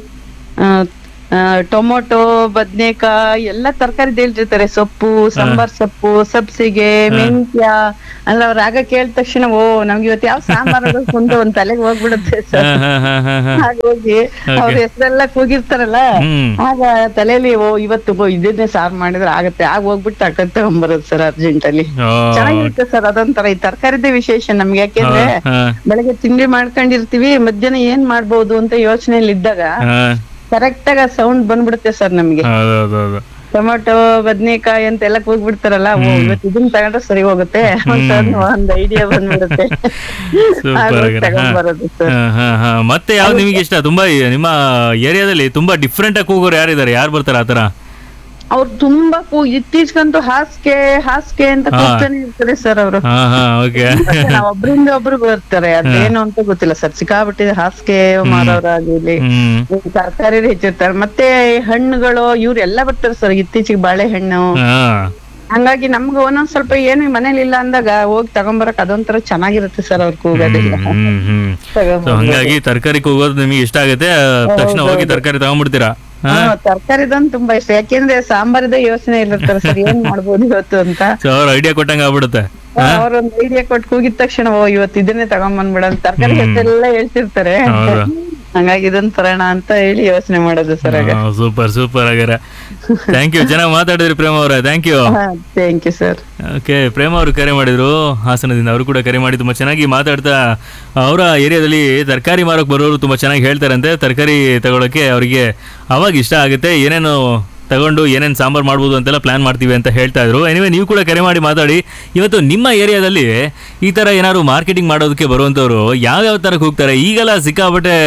ಟೊಮೊಟೊ ಬದ್ನೆಕಾಯಿ ಎಲ್ಲ ತರಕಾರಿ ಹೇಳ್ತಿರ್ತಾರೆ ಸೊಪ್ಪು ಸಾಂಬಾರ್ ಸೊಪ್ಪು ಸಬ್ಸಿಗೆ ಮೆಂತ್ಯ ಅಂದ್ರೆ ಅವ್ರ ಆಗ ಕೇಳಿದ ತಕ್ಷಣ ಓ ನಮ್ಗೆ ಇವತ್ತು ಯಾವ ಸಾಂಬಾರ್ ಮುಂದೆ ಒಂದ್ ತಲೆಗೆ ಹೋಗ್ಬಿಡುತ್ತೆ ಸರ್ ಹಾ, ಹಾ, ಹಾ, ಹಾ, ಹಾ. ಹಾಗಾಗಿ ಅವ್ರ ಹೆಸರೆಲ್ಲ ಕೂಗಿರ್ತಾರಲ್ಲ ಹ್ಮ್. ಆಗ ತಲೆಯಲ್ಲಿ ಓ ಇವತ್ತು ಓ ಇದನ್ನೇ ಸಾರ್ ಮಾಡಿದ್ರೆ ಆಗತ್ತೆ ಆಗ ಹೋಗ್ಬಿಟ್ಟು ತಕ್ಕ ತಗೊಂಬರೋದು ಸರ್ ಅರ್ಜೆಂಟ್ ಅಲ್ಲಿ ಓ, ಚೆನ್ನಾಗಿರುತ್ತೆ ಸರ್ ಅದೊಂಥರ ಈ ತರಕಾರಿದೇ ವಿಶೇಷ ನಮ್ಗೆ ಯಾಕೆಂದ್ರೆ ಹಾ, ಬೆಳಗ್ಗೆ ತಿಂಡಿ ಮಾಡ್ಕೊಂಡಿರ್ತೀವಿ ಮಧ್ಯಾಹ್ನ ಏನ್ ಮಾಡ್ಬೋದು ಅಂತ ಯೋಚನೆಯಲ್ಲಿ ಇದ್ದಾಗ ಹಾ. ಕರೆಕ್ಟ್ ಆಗ ಸೌಂಡ್ ಬಂದ್ಬಿಡುತ್ತೆ ಸರ್ ನಮ್ಗೆ ಹೌದೌದೌದು ಟೊಮೊಟೊ ಬದ್ನೆಕಾಯಿ ಅಂತ ಎಲ್ಲ ಕೂಗ್ಬಿಡ್ತಾರಲ್ಲ ಓ ಇವತ್ತು ಇದನ್ನ ತಗೊಂಡ್ರೆ ಸರಿ ಹೋಗುತ್ತೆ ಅಂತ ಒಂದ್ ಐಡಿಯಾ ಬಂದ್ಬಿಡುತ್ತೆ ಸೂಪರ್ ಆಗ ಆಗಿದೆ ತಗೊಂಡ್ ಬರೋದು ಸರ್ ಹಾ, ಹಾ, ಹಾ. ಮತ್ತೆ ಯಾವ್ದು ನಿಮಗೆ ಇಷ್ಟ ತುಂಬಾ ಈ- ನಿಮ್ಮ ಏರಿಯಾದಲ್ಲಿ ತುಂಬಾ ಡಿಫ್ರೆಂಟ್ ಆಗಿ ಕೂಗೋರು ಯಾರಿದ್ದಾರೆ ಯಾರು ಬರ್ತಾರೆ ಆತರ ಅವ್ರು ತುಂಬಾ ಕೂ ಇತ್ತೀಚೆಗಂತೂ ಹಾಸ್ಗೆ ಹಾಸ್ಗೆ ಅಂತ ಹಾ. ಕೂಗ್ತಾನೆ ಇರ್ತಾರೆ ಸರ್ ಅವರು ಹಾ ಹಾ ಓಕೆ ಒಬ್ರಿಂದ ಒಬ್ರು ಬರ್ತಾರೆ ಅದೇನು ಅಂತ ಗೊತ್ತಿಲ್ಲ ಸರ್ ಸಿಕ್ಕಾಬಿಟ್ಟಿದೆ ಹಾಸಿಗೆ ಮಾರೋರಾಗಿರ್ಲಿ ಹ್ಮ್ ತರಕಾರಿ ಹೆಚ್ಚಿರ್ತಾರೆ ಮತ್ತೆ ಹಣ್ಣುಗಳು ಇವ್ರು ಎಲ್ಲ ಬರ್ತಾರೆ ಸರ್ ಇತ್ತೀಚೆಗೆ ಬಾಳೆಹಣ್ಣು ಹಾ ಹಂಗಾಗಿ ನಮ್ಗೆ ಒಂದೊಂದ್ ಸ್ವಲ್ಪ ಏನು ಮನೇಲಿ ಇಲ್ಲ ಅಂದಾಗ ಹೋಗಿ ತಗೊಂಬರಕ್ ಅದೊಂಥರ ಚೆನ್ನಾಗಿರುತ್ತೆ ಸರ್ ಅವ್ರ ಕೂಗೋದೆಲ್ಲ ಹ್ಮ್ ಹ್ಮ್ ಸೊ ಹಂಗಾಗಿ ತರಕಾರಿ ಕೂಗೋದು ನಿಮಗೆ ಇಷ್ಟ ಆಗುತ್ತೆ ತಕ್ಷಣ ಹೋಗಿ ತರಕಾರಿ ತಗೊಂಡ್ಬಿಡ್ತೀರಾ ಹಾ ತರಕಾರಿದೊಂದು ತುಂಬಾ ಇಷ್ಟ ಯಾಕೆಂದ್ರೆ ಸಾಂಬಾರಿದೆ ಯೋಚನೆ ಇರ್ತಾರೆ ಸರ್ ಏನ್ ಮಾಡ್ಬೋದು ಇವತ್ತು ಅಂತ ಸೊ ಅವ್ರ ಐಡಿಯಾ ಕೊಟ್ಟಂಗ ಆಗ್ಬಿಡುತ್ತೆ ಅವ್ರೊಂದ್ ಐಡಿಯಾ ಕೊಟ್ಟು ಕೂಗಿದ ತಕ್ಷಣ ಓ ಇವತ್ತು ಇದನ್ನೇ ತಗೊಂಬಂದ್ಬಿಡ ತರಕಾರಿ ಹೆಸರೆಲ್ಲ ಹೇಳ್ತಿರ್ತಾರೆ ಹೌದಾ? ಹಂಗಾಗಿ ಇದನ್ ತರೋಣ ಅಂತ ಹೇಳಿ ಯೋಚನೆ ಮಾಡೋದು ಸರ್ ಆಗ ಸೂಪರ್ ಸೂಪರ್ ಆಗ್ಯಾರ ಥ್ಯಾಂಕ್ ಯು ಚೆನ್ನಾಗಿ ಮಾತಾಡಿದ್ರಿ ಪ್ರೇಮ ಅವರೇ thank you thank you sir okay Prema ಅವರು ಕರೆ ಮಾಡಿದ್ರು ಹಾಸನದಿಂದ ಅವರು ಕೂಡ ಕರೆ ಮಾಡಿ ತುಂಬಾ ಚೆನ್ನಾಗಿ ಮಾತಾಡ್ತಾ ಅವರ ಏರಿಯಾದಲ್ಲಿ ತರಕಾರಿ ಮಾರಕ್ ಬರೋರು ತುಂಬಾ ಚೆನ್ನಾಗಿ ಹೇಳ್ತಾರಂತೆ ತರಕಾರಿ ತಗೊಳಕ್ಕೆ ಅವರಿಗೆ ಅವಾಗ ಇಷ್ಟ ಆಗುತ್ತೆ ಏನೇನು ತಗೊಂಡು ಏನೇನು ಸಾಂಬಾರು ಮಾಡ್ಬೋದು ಅಂತೆಲ್ಲ ಪ್ಲಾನ್ ಮಾಡ್ತೀವಿ ಅಂತ ಹೇಳ್ತಾ ಇದ್ರು ಎನಿವೆ ನೀವು ಕೂಡ ಕರೆ ಮಾಡಿ ಮಾತಾಡಿ ಇವತ್ತು ನಿಮ್ಮ ಏರಿಯಾದಲ್ಲಿ ಈ ಥರ ಏನಾದ್ರು ಮಾರ್ಕೆಟಿಂಗ್ ಮಾಡೋದಕ್ಕೆ ಬರುವಂಥವ್ರು ಯಾವ್ಯಾವ ಥರಕ್ಕೆ ಹೋಗ್ತಾರೆ ಈಗೆಲ್ಲ ಸಿಕ್ಕಾಪಟ್ಟೆ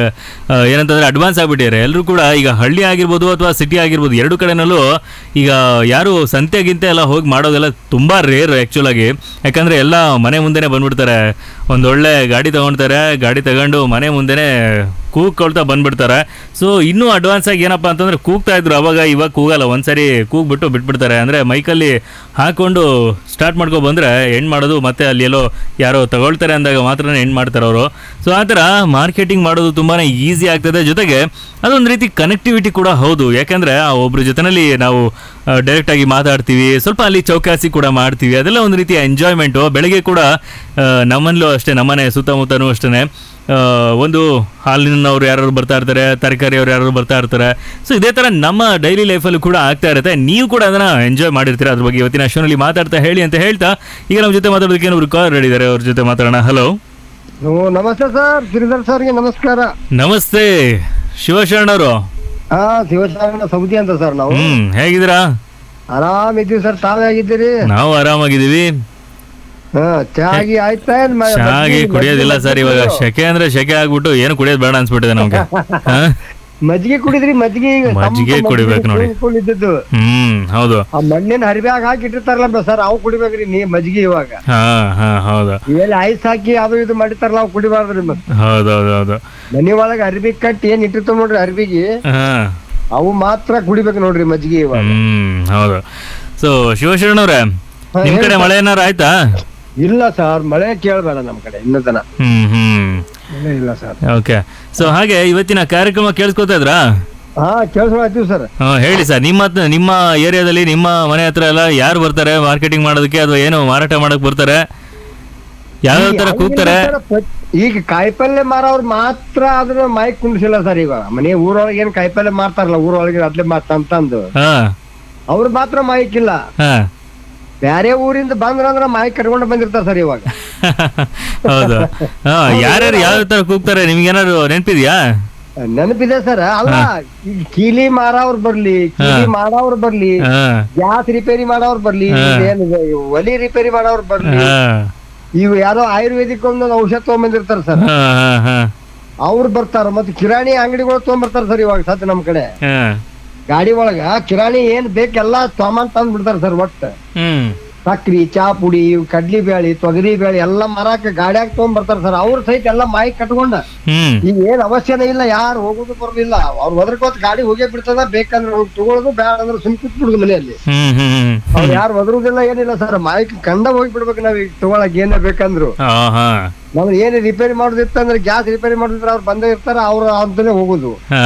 ಆ, ಏನಂತಂದ್ರೆ ಅಡ್ವಾನ್ಸ್ ಆಗ್ಬಿಟ್ಟಿದ್ದಾರೆ ಎಲ್ಲರೂ ಕೂಡ ಈಗ ಹಳ್ಳಿ ಆಗಿರ್ಬೋದು ಅಥವಾ ಸಿಟಿ ಆಗಿರ್ಬೋದು ಎರಡು ಕಡೆನಲ್ಲೂ ಈಗ ಯಾರು ಸಂತೆಗಿಂತ ಎಲ್ಲ ಹೋಗಿ ಮಾಡೋದೆಲ್ಲ ತುಂಬಾ ರೇರ್ ಆ್ಯಕ್ಚುಲ್ ಆಗಿ ಯಾಕಂದ್ರೆ ಎಲ್ಲ ಮನೆ ಮುಂದೆನೆ ಬಂದ್ಬಿಡ್ತಾರೆ ಒಂದೊಳ್ಳೆ ಗಾಡಿ ತಗೊಳ್ತಾರೆ ಗಾಡಿ ತಗೊಂಡು ಮನೆ ಮುಂದೆನೆ ಕೂಗ್ಕೊಳ್ತಾ ಬಂದ್ಬಿಡ್ತಾರೆ ಸೊ ಇನ್ನೂ ಅಡ್ವಾನ್ಸ್ ಆಗಿ ಏನಪ್ಪಾ ಅಂತಂದ್ರೆ ಕೂಗ್ತಾ ಇದ್ರು ಅವಾಗ ಇವಾಗ ಕೂಗಲ್ಲ ಒಂದ್ಸರಿ ಕೂಗ್ಬಿಟ್ಟು ಬಿಟ್ಬಿಡ್ತಾರೆ ಅಂದ್ರೆ ಮೈಕಲ್ಲಿ ಹಾಕೊಂಡು ಸ್ಟಾರ್ಟ್ ಮಾಡ್ಕೊ ಬಂದ್ರೆ ಎಂಡ್ ಮಾಡೋದು ಮತ್ತೆ ಅಲ್ಲಿ ಎಲ್ಲೋ ಯಾರೋ ತಗೊಳ್ತಾರೆ ಅಂದಾಗ ಮಾತ್ರ ಎಂಡ್ ಮಾಡ್ತಾರೆ ಅವರು ಸೊ ಆ ಥರ ಮಾರ್ಕೆಟಿಂಗ್ ಮಾಡೋದು ತುಂಬಾನೇ ಈಸಿ ಆಗ್ತದೆ ಜೊತೆಗೆ ಅದೊಂದು ರೀತಿ ಕನೆಕ್ಟಿವಿಟಿ ಕೂಡ ಹೌದು ಯಾಕಂದ್ರೆ ಆ ಒಬ್ರ ಜೊತೆನಲ್ಲಿ ನಾವು ಡೈರೆಕ್ಟ್ ಆಗಿ ಮಾತಾಡ್ತೀವಿ ಸ್ವಲ್ಪ ಅಲ್ಲಿ ಚೌಕಾಸಿ ಕೂಡ ಮಾಡ್ತೀವಿ ಅದೆಲ್ಲ ಒಂದು ರೀತಿಯ ಎಂಜಾಯ್ಮೆಂಟು ಬೆಳಗ್ಗೆ ಕೂಡ ಆ, ನಮ್ಮಲ್ಲೂ ಅಷ್ಟೇ ನಮ್ಮನೆ ಸುತ್ತಮುತ್ತನೂ ಅಷ್ಟೇ ಒಂದು ಹಾಲಿನವ್ರು ಯಾರು ಬರ್ತಾ ಇರ್ತಾರೆ ತರಕಾರಿ ಅವ್ರು ಯಾರು ಬರ್ತಾ ಇರ್ತಾರೆ ಸೊ ಇದೇ ಥರ ನಮ್ಮ ಡೈಲಿ ಲೈಫಲ್ಲೂ ಕೂಡ ಆಗ್ತಾ ಇರುತ್ತೆ ನೀವು ಕೂಡ ಅದನ್ನ ಎಂಜಾಯ್ ಮಾಡಿರ್ತೀರ ಅದ್ರ ಬಗ್ಗೆ ಇವತ್ತಿನ ಶೋನಲ್ಲಿ ಮಾತಾಡ್ತಾ ಹೇಳಿ ಅಂತ ಹೇಳ್ತಾ ಈಗ ನಮ್ಮ ಜೊತೆ ಮಾತಾಡೋದಕ್ಕೆ ಏನೊಬ್ರು ಕಾಲ್ ರೆಡಿದ್ದಾರೆ ಅವ್ರ ಜೊತೆ ಮಾತಾಡೋಣ ಹಲೋ ಓ ನಮಸ್ತೆ ಸರ್ ಗಿರಿಧರ್ ಸರ್ಗೆ ನಮಸ್ಕಾರ ನಮಸ್ತೆ ಶಿವಶರಣರು ಹಾ ಶಿವಶರಣ ಸೌದಿ ಅಂತ ಸರ್ ನಾವು ಹ್ಮ್ ಹೇಗಿದ್ದೀರಾ ಆರಾಮ್ ಇದ್ದೀವಿ ಸರ್ ತಾವೇ ಆಗಿದ್ದೀರಿ ನಾವು ಆರಾಮಾಗಿದ್ದೀವಿ ಹಾ ಚಾಗಿ ಆಯ್ತಾ ಏನ್ ಮ- ಶಾಗಿ ಮಜ್ಜಿಗೆ- ಕುಡಿಯೋದಿಲ್ಲ ಸರ್ ಇವಾಗ ಮಜ್ಜಿಗೆ ಶೆಕೆ ಅಂದ್ರೆ ಶೆಕೆ ಆಗ್ಬಿಟ್ಟು ಏನು ಕುಡಿಯೋದು ಬೇಡ ಅನ್ಸ್ಬಿಟ್ಟಿದೆ ನಮ್ಗೆ ಹಾ? ಮಜ್ಜಿಗೆ ಕುಡಿದ್ರಿ ಮಜ್ಜಿಗೆ ಈಗ ತಂಪು ಮಜ್ಜಿಗೆ ಕುಡಿಬೇಕು ನೋಡಿ. ಕುಡಿದಿದ್ದು ಹ್ಮ್ ಹೌದು ಆ ಮಣ್ಣಿನ ಹರಿಬ್ಯಾಗ ಹಾಕಿ ಇಟ್ಟಿರ್ತಾರಲ್ಲ ಸರ್ ಅವು ಕುಡಿಬೇಕ್ರಿ ನೀ ಮಜ್ಜಿಗೆ ಇವಾಗ ಹಾ ಹಾ ಹೌದು ಎಲ್ಲಿ ಐಸ್ ಹಾಕಿ ಅದು ಇದು ಮಾಡಿರ್ತಾರಲ್ಲ ಅವು ಕುಡಿಬಾರ್ದ್ರಿ ಮತ್ತೆ ಹೌದು ಹೌದು ಹೌದು ಮನಿ ಒಳಗ ಅರ್ಬಿ ಕಟ್ಟಿ ಏನ್ ಇಟ್ಟಿರ್ತಾವ ನೋಡ್ರಿ ಅರ್ಬಿಗೆ ಹಾ ಅವು ಮಾತ್ರ ಕುಡಿಬೇಕು ನೋಡ್ರಿ ಮಜ್ಜಿಗೆ ಇವಾಗ ಹ್ಮ್ ಹೌದು ಸೊ ಶಿವಶರಣವ್ರೆ ನಿಮ್ ಕಡೆ ಮಳೆ ಏನಾರ ಆಯ್ತಾ ಇಲ್ಲ ಸರ್ ಮಳೆ ಕೇಳಬೇಡ ನಮ್ ಕಡೆ ಇನ್ನೂ ತನ ಹ್ಮ್ ಹ್ಮ್ ಮಳೆ ಇಲ್ಲ ಸರ್ ಓಕೆ ಸೊ ಹಾಗೆ ಇವತ್ತಿನ ಕಾರ್ಯಕ್ರಮ ಕೇಳಿಸ್ಕೊತಾ ಇದ್ರಾ ಹಾ ಕೇಳಿಸ್ಕೊಳ್ತೀವಿ ಸರ್ ಹಾ, ಹೇಳಿ ಸರ್ ನಿಮ್ಮ ಹತ್ರ- ನಿಮ್ಮ ಏರಿಯಾದಲ್ಲಿ ನಿಮ್ಮ ಮನೆ ಹತ್ರ ಎಲ್ಲ ಯಾರು ಬರ್ತಾರೆ ಮಾರ್ಕೆಟಿಂಗ್ ಮಾಡೋದಕ್ಕೆ ಅಥವಾ ಏನು ಮಾರಾಟ ಮಾಡಕ್ ಬರ್ತಾರೆ ಯಾವ್ಯಾವ ತರ ಕೂಗ್ತಾರೆ ಈಗ ಕಾಯಿಪಲ್ಲೆ ಮಾರವ್ರು ಮಾತ್ರ ಅದ್ರ ಮೈಕ್ ಕುಂಡ್ಸಿಲ್ಲ ಸರ್ ಈಗ ಮನೆ ಊರೊಳಗೆ ಏನ್ ಕಾಯಿಪಲ್ಲೆ ಮಾರ್ತಾರಲ್ಲ ಊರೊಳಗೆ ಅದ್ಲೆ ಮಾತ್ ಅಂತಂದು ಹಾ ಅವ್ರು ಮಾತ್ರ ಮೈಕ್ ಇಲ್ಲ ಹಾ ಬ್ಯಾರೆ ಊರಿಂದ ಬಂದ್ರಂದ್ರ ಮೈಕ್ ಕಟ್ಕೊಂಡು ಬಂದಿರ್ತಾರ ಸರ್ ಇವಾಗ ಹೌದು ಹಾ ಯಾರ್ಯಾರು ಯಾವ ತರ ಕೂಗ್ತಾರೆ ನಿಮ್ಗೆ ಏನಾದ್ರು ನೆನ್ಪಿದ್ಯಾ ನೆನಪಿದೆ ಸರ್ ಅಲ್ಲ ಈಗ ಕೀಲಿ ಮಾರವ್ರು ಬರ್ಲಿ ಕೀಲಿ ಮಾಡವ್ರು ಬರ್ಲಿ ಹಾ ಗ್ಯಾಸ್ ರಿಪೇರಿ ಮಾಡವ್ರು ಬರ್ಲಿ ಹಾ. ಏನು ಒಲಿ ರಿಪೇರಿ ಮಾಡವ್ರು ಬರ್ಲಿ ಹಾ ಇವು ಯಾರೋ ಆಯುರ್ವೇದಿಕ್ ಒಂದೊಂದು ಔಷಧ ತಗೊಂಬಂದಿರ್ತಾರ ಸರ್ ಹಾ ಹಾ ಹಾ ಅವ್ರು ಬರ್ತಾರ ಮತ್ತೆ ಕಿರಾಣಿ ಅಂಗಡಿಗಳು ತಗೊಂಬರ್ತಾರ ಸರ್ ಇವಾಗ ಸತ್ ನಮ್ ಕಡೆ ಹಾ ಗಾಡಿ ಒಳಗ ಕಿರಾಣಿ ಏನ್ ಬೇಕೆಲ್ಲಾ ಸಾಮಾನ್ ತಂದ್ ಬಿಡ್ತಾರ ಸರ್ ಒಟ್ಟ ಹ್ಮ್ ಸಕ್ರಿ ಚಾ ಪುಡಿ ಇವ್ ಕಡ್ಲಿ ಬ್ಯಾಳಿ ತೊಗರಿ ಬ್ಯಾಳಿ ಎಲ್ಲಾ ಮರಾಕ ಗಾಡ್ಯಾಗ ತಗೊಂಡ್ ಬರ್ತಾರ ಸರ್ ಅವ್ರ ಸಹಿತ ಎಲ್ಲಾ ಮಾಯಿ ಕಟ್ಕೊಂಡ ಹ್ಮ್ ಈಗ ಏನ್ ಅವಶ್ಯನೇ ಇಲ್ಲ ಯಾರು ಹೋಗೋದು ಬರೋದಿಲ್ಲ ಅವ್ರು ಒದರ್ಕೋತ್ ಗಾಡಿ ಹೋಗೇ ಬಿಡ್ತದ ಬೇಕಂದ್ರೆ ಹೋಗಿ ತಗೊಳ್ಳೋದು ಬ್ಯಾಡ ಅಂದ್ರೆ ಸುಮ್ ಕೂತ್ ಬಿಡುದು ಮನೆಯಲ್ಲಿ ಹ್ಮ್ ಹ್ಮ್ ಅವ್ರು ಯಾರು ಒದರುದಿಲ್ಲ ಏನಿಲ್ಲ ಸರ್ ಮಾಯಿಕ್ ಕಂಡ ಹೋಗಿ ಬಿಡ್ಬೇಕು ನಾವ್ ಈಗ ತಗೊಳಕ್ ಏನೇ ಬೇಕಂದ್ರು ಹಾ ಹಾ ನಾವ್ ಏನ್ ರಿಪೇರಿ ಮಾಡೋದಿತ್ತಂದ್ರೆ ಗ್ಯಾಸ್ ರಿಪೇರಿ ಮಾಡೋದಿದ್ರೆ ಅವ್ರು ಬಂದೇ ಇರ್ತಾರ ಅವ್ರ ಅಂತಲೇ ಹೋಗುದು ಹಾ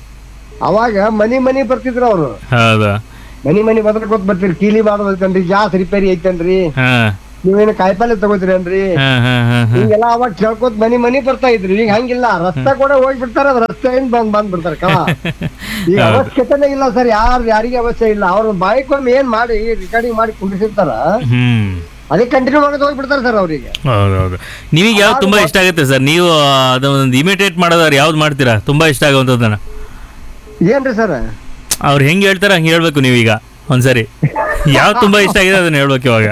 ಅವಾಗ ಮನಿ ಮನಿ ಬರ್ತಿದ್ರು ಅವ್ರು ಹೌದು ಮನಿ ಮನಿ ಬದರ್ಕೋತ್ ಬರ್ತೀರಿ ಕೀಲಿ ಮಾಡೋದೈತನ್ರಿ ಗ್ಯಾಸ್ ರಿಪೇರಿ ಐತನ್ರಿ ಹಾ ನೀವೇನು ಕಾಯಿಪಲ್ಲೆ ತಗೋತೀರೇನ್ರಿ ಹಾ ಹಾ ಹಾ ಹಾ ಹಿಂಗೆಲ್ಲ ಅವಾಗ ಕೇಳ್ಕೊತ್ ಮನಿ ಮನಿ ಬರ್ತಾ ಇದ್ರಿ ಈಗ ಹಂಗಿಲ್ಲ ರಸ್ತೆ ಕೂಡ ಹೋಗಿ ಬಿಡ್ತಾರ ಅದ್ ರಸ್ತೆಯಿಂದ ಬಂದ್ ಬಂದ್ ಬಿಡ್ತಾರ ಕಳ ಈಗ ಹೌದು. ಅವಶ್ಯಕತೆನೇ ಇಲ್ಲ ಸರ್ ಯಾರು ಯಾರಿಗೆ ಅವಶ್ಯ ಇಲ್ಲ ಅವ್ರ ಬಾಯಿಕೊಮ್ಮೆ ಏನ್ ಮಾಡಿ ರೆಕಾರ್ಡಿಂಗ್ ಮಾಡಿ ಕುಂಡಿಸಿರ್ತಾರ ಹ್ಮ್ ಅದೇ ಕಂಟಿನ್ಯೂ ಮಾಡೋದು ಹೋಗಿ ಬಿಡ್ತಾರ ಸರ್ ಅವ್ರಿಗೆ ಹೌದೌದು ನಿಮಗೆ ಯಾವ್ದು ತುಂಬಾ ಇಷ್ಟ ಆಗುತ್ತೆ ಸರ್ ನೀವು ಅದೊಂದು ಇಮಿಟೇಟ್ ಮಾಡೋದಾದ್ರೆ ಯಾವ್ದು ಮಾಡ್ತೀರಾ ತುಂಬಾ ಇಷ್ಟ ಆಗುವಂಥದ್ದನ್ನ ಏನ್ರಿ ಸರ್ ಅವ್ರು ಹೆಂಗ್ ಹೇಳ್ತಾರೆ ಹಂಗೆ ಹೇಳ್ಬೇಕು ನೀವೀಗ ಒಂದ್ಸರಿ ಯಾವ್ದು ತುಂಬಾ ಇಷ್ಟ ಆಗಿದೆ ಅದನ್ನ ಹೇಳ್ಬೇಕು ಇವಾಗ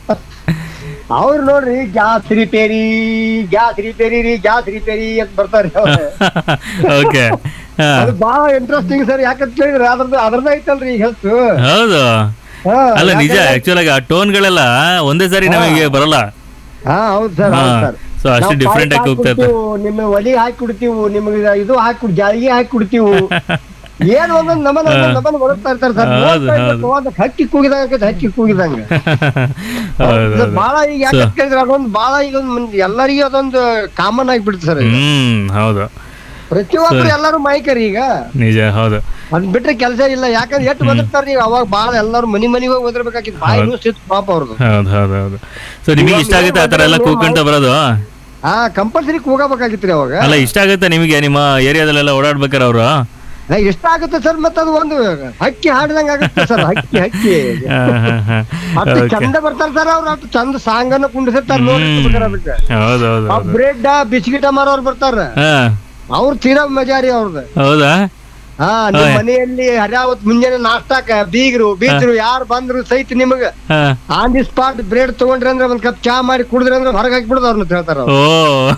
ಅವ್ರು ನೋಡ್ರಿ ಗ್ಯಾಸ್ ರಿಪೇರಿ ಗ್ಯಾಸ್ ರಿಪೇರಿ ರೀ ಗ್ಯಾಸ್ ರಿಪೇರಿ ಅಂತ ಬರ್ತಾರೆ ಅವ್ರು. ಓಕೆ ಅದು ಬಹಳ ಇಂಟ್ರೆಸ್ಟಿಂಗ್ ಸರ್ ಯಾಕಂತ ಕೇಳಿದ್ರೆ ಅದ್ರದ್ದು ಅದ್ರದ್ದು ಐತಲ್ರಿ ಈಗ ಹೆಲ್ತ್ ಹೌದು ಹಾ, ಅಲ್ಲ ನಿಜ ಯಾಕಂದ್ರೆ- ಆಕ್ಚುಲ್ ಆಗಿ ಆ ಟೋನ್ಗಳೆಲ್ಲ ಒಂದೇ ಸಾರಿ ನಮಗೆ ಬರಲ್ಲ ಹಾ ಹೌದು ಸರ್ ಹಾ, ಹೌದು ಸರ್ so ಅಷ್ಟು ನಾವು different ಆಗಿ ಪಾಯ್ಕ ಹೋಗ್ತಾ ಇರ್ತದೆ. ಹಾಕ್ಬಿಡ್ತೀವಿ, ನಿಮ್ಮ ಒಲಿ ಹಾಕಿ ಕೊಡ್ತೀವಿ ನಿಮಗೆ ಇದು ಹಾಕಿ ಕೊಡ್ ಜಾಳಿಗೆ ಹಾಕಿ ಕೊಡ್ತೀವಿ ಏನ್ ಒಂದೊಂದ್ ನಮನ ನಮನ ಹೊರಡ್ತಾ ಇರ್ತಾರೆ ಸರ್ ಹೌದು, ನೋಡ್ತಾ ಇದ್ರೆ ಹೌದು. ಒಂದು ಹಕ್ಕಿ ಕೂಗಿದಂಗ ಆಕೈತೆ, ಹಕ್ಕಿ ಕೂಗಿದಂಗ ಹೌದು ಇದು ಬಾಳ ಈಗ So- ಯಾಕಂತ ಕೇಳಿದ್ರೆ ಅದೊಂದು ಬಾಳ ಈಗ ಒಂದ್ ಮಂದಿ- ಎಲ್ಲರಿಗೂ ಅದೊಂದು ಕಾಮನ್ ಆಗಿಬಿಡ್ತು ಸರ್ ಹ್ಮ್ ಹೌದು ಪ್ರತಿಯೊಬ್ರು So- ಎಲ್ಲರೂ ಮೈಕರಿ ಈಗ ನಿಜ ಹೌದು ಅದ್ ಬಿಟ್ರೆ ಕೆಲಸ ಇಲ್ಲ ಯಾಕಂದ್ರೆ ಎಷ್ಟು ಬಂದಿರ್ತಾರ ನೀವು ಅವಾಗ ಬಾಳ ಎಲ್ಲರೂ ಮನಿ ಮನಿಗೆ ಹೋಗಿ ಓದಿರ್ಬೇಕಾಗಿತ್ತು ಬಾಯಿ ಸಿಟ್ಟು ಪಾಪ ಅವ್ರದ್ದು ಹೌದು ಹೌದು ಹೌದು ಸೊ ನಿಮಗೆ ಇಷ್ಟ ಆಗುತ್ತೆ ಆ ತರ ಎಲ್ಲ ಕೂಗ್ಕೊಂತ ಬರೋದು ಹಾ ಕಂಪಲ್ಸರಿ ಕೂಗಬೇಕಾಗಿತ್ರಿ ಅವಾಗ ಅಲ್ಲ ಇಷ್ಟ ಆಗುತ್ತೆ ನಿಮಗೆ ನಿಮ್ಮ ಏರಿಯಾದಲ್ಲೆಲ್ಲ ಓಡಾಡ್ಬೇಕಾರೆ ಅವರು ಏ, ಇಷ್ಟ ಆಗುತ್ತೆ ಸರ್ ಮತ್ತೆ ಅದು ಒಂದು ಹಕ್ಕಿ ಹಾಡಿದಂಗ ಆಗುತ್ತೆ ಸರ್ ಹಕ್ಕಿ ಹಕ್ಕಿ ಅಷ್ಟು ಚಂದ ಬರ್ತಾರ ಸರ್ ಅವ್ರು ಅಷ್ಟು ಚಂದ ಸಾಂಗ್ ಅನ್ನ ಕುಂಡಿಸಿರ್ತಾರ ನೋಡಿ ಅದಕ್ಕೆ ಹೌದು ಹೌದು ಆ ಹೌದು ಬ್ರೆಡ್ ಬಿಸ್ಕಿಟ ಮಾರೋರ್ ಬರ್ತಾರ ಹಾ ಅವ್ರ ತೀರಾ ಮಜಾರಿ ಅವ್ರದ್ದು ಹೌದಾ ಹಾ ನಿಮ್ ಹಾ. ಮನೆಯಲ್ಲಿ ಹರ್ಯಾವತ್ ಮುಂಜಾನೆ ನಾಷ್ಟಾಕ ಬೀಗರು ಬೀಗರು ಯಾರು ಬಂದ್ರು ಸಹಿತ ನಿಮಗ ಹಾ ಆನ್ ದಿ ಸ್ಪಾಟ್ ಬ್ರೆಡ್ ತಗೊಂಡ್ರಿ ಅಂದ್ರೆ ಒಂದ್ ಕಪ್ ಚಾ ಮಾಡಿ ಕುಡಿದ್ರಿ ಅಂದ್ರೆ ಹೊರಗೆ ಹಾಕ್ಬಿಡುದು ಅವ್ರನ್ನ ಹೇಳ್ತಾರ ಅವ್ರು. ಓ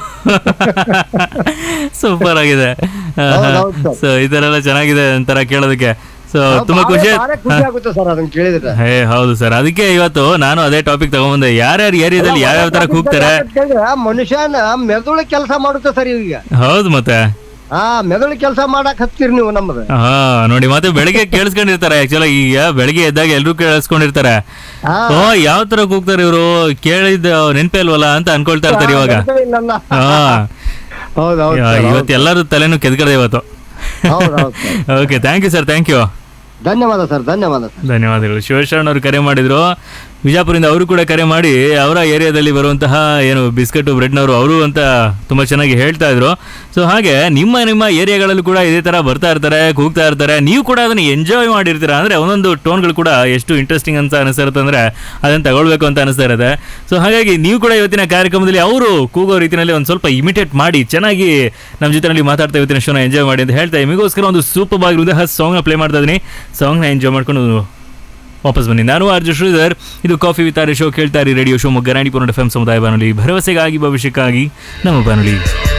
ಸೂಪರ್ ಆಗಿದೆ ಹೌದು, ಹೌದು sir. ಸೊ ಈ ತರ ಎಲ್ಲ ಚೆನ್ನಾಗಿದೆ ಒಂಥರ ಕೇಳೋದಕ್ಕೆ ಸೊ ತುಂಬಾ ಭಾಳ- ಖುಷಿ ಭಾಳ ಖುಷಿ ಆಗುತ್ತೆ ಸರ್ ಅದನ್ನ ಕೇಳಿದ್ರೆ ಹೇ ಹೌದು ಸರ್ ಅದಕ್ಕೆ ಇವತ್ತು ನಾನು ಅದೇ ಟಾಪಿಕ್ ತಗೊಂಬಂದೆ ಯಾರ್ಯಾರ ಏರಿಯಾದಲ್ಲಿ ಯಾವ್ಯಾವ ತರ ಕೂಗ್ತಾರೆ ಮನುಷ್ಯನ ಮೆದುಳು ಕೆಲಸ ಮಾಡುತ್ತೆ ಸರ್ ಈಗ ಹೌದು ಮತ್ತೆ ಹಾ ಮೆದುಳು ಕೆಲಸ ಮಾಡಕ್ ಹತ್ತೀರಿ ನೀವು ನಮ್ಮದು ಹಾ ನೋಡಿ ಮತ್ತೆ ಬೆಳಿಗ್ಗೆ ಕೇಳಿಸ್ಕೊಂಡಿರ್ತಾರೆ ಆಕ್ಚುಲಿ ಈಗ ಬೆಳಿಗ್ಗೆ ಎದ್ದಾಗ ಎಲ್ರು ಕೇಳಿಸ್ಕೊಂಡಿರ್ತಾರೆ ಹಾ. ಓ ಯಾವ ತರ ಕೂಗ್ತಾರೆ ಇವರು ಕೇಳಿದ ನೆನ್ಪೇ ಇಲ್ವಲ್ಲ ಅಂತ ಅನ್ಕೊಳ್ತಾ ಇರ್ತಾರೆ ಇವಾಗ ಇಲ್ಲಲ್ಲ. ಹಾ ಹೌದು ಹೌದು ಯಾ- sir, ಹೌದು. ಇವತ್ತು ಎಲ್ಲರೂ ತಲೆನೂ ಕೆದ್ಕಡೆ ಇವತ್ತು ಹೌದು, ಹೌದು sir. Okay thank you sir thank you ಧನ್ಯವಾದ ಸರ್ ಧನ್ಯವಾದ ಸರ್ ಧನ್ಯವಾದಗಳು ಶಿವಶರಣ್ ಅವರು ಕರೆ ಮಾಡಿದ್ರು ವಿಜಾಪುರದಿಂದ ಅವರು ಕೂಡ ಕರೆ ಮಾಡಿ ಅವರ ಏರಿಯಾದಲ್ಲಿ ಬರುವಂತಹ ಏನು ಬಿಸ್ಕೆಟ್ ಬ್ರೆಡ್ನವರು ಅವರು ಅಂತ ತುಂಬ ಚೆನ್ನಾಗಿ ಹೇಳ್ತಾ ಇದ್ರು ಸೊ ಹಾಗೆ ನಿಮ್ಮ ನಿಮ್ಮ ಏರಿಯಾಗಳಲ್ಲೂ ಕೂಡ ಇದೇ ಥರ ಬರ್ತಾ ಇರ್ತಾರೆ ಕೂಗ್ತಾ ಇರ್ತಾರೆ ನೀವು ಕೂಡ ಅದನ್ನು ಎಂಜಾಯ್ ಮಾಡಿರ್ತೀರಾ ಅಂದರೆ ಒಂದೊಂದು ಟೋನ್ಗಳು ಕೂಡ ಎಷ್ಟು ಇಂಟ್ರೆಸ್ಟಿಂಗ್ ಅಂತ ಅನಿಸ್ತಿರುತ್ತೆ ಅಂದರೆ ಅದನ್ನು ತಗೊಳ್ಬೇಕು ಅಂತ ಅನಿಸ್ತಾ ಇರುತ್ತೆ ಸೊ ಹಾಗಾಗಿ ನೀವು ಕೂಡ ಇವತ್ತಿನ ಕಾರ್ಯಕ್ರಮದಲ್ಲಿ ಅವರು ಕೂಗೋ ರೀತಿಯಲ್ಲಿ ಒಂದು ಸ್ವಲ್ಪ ಇಮಿಟೇಟ್ ಮಾಡಿ ಚೆನ್ನಾಗಿ ನಮ್ಮ ಜೊತೆನಲ್ಲಿ ಮಾತಾಡ್ತಾ ಇವತ್ತಿನ ಶೋನ ಎಂಜಾಯ್ ಮಾಡಿ ಅಂತ ಹೇಳ್ತಾ ನಿಮಗೋಸ್ಕರ ಒಂದು ಸೂಪರ್ ಆಗಿರುವಂತಹ ಸಾಂಗ್ನ ಪ್ಲೇ ಮಾಡ್ತಾ ಇದ್ದೀನಿ ಸಾಂಗ್ನ ಎಂಜಾಯ್ ಮಾಡ್ಕೊಂಡು ವಾಪಸ್ ಬನ್ನಿ ನಾನು ಆರ್ಜು ಶ್ರೀಧರ್ ಇದು ಕಾಫಿ ವಿತಾರೆ ಶೋ ಕೇಳ್ತಾ ಇರಿ ರೇಡಿಯೋ ಶೋ ಮೊಗ್ಗ ರಾಣಿಪುರ ಎಫ್ ಎಂ ಸಮುದಾಯ ಬಾನುಲಿ ಭರವಸೆಗಾಗಿ ಭವಿಷ್ಯಕ್ಕಾಗಿ ನಮ್ಮ ಬಾನುಲಿ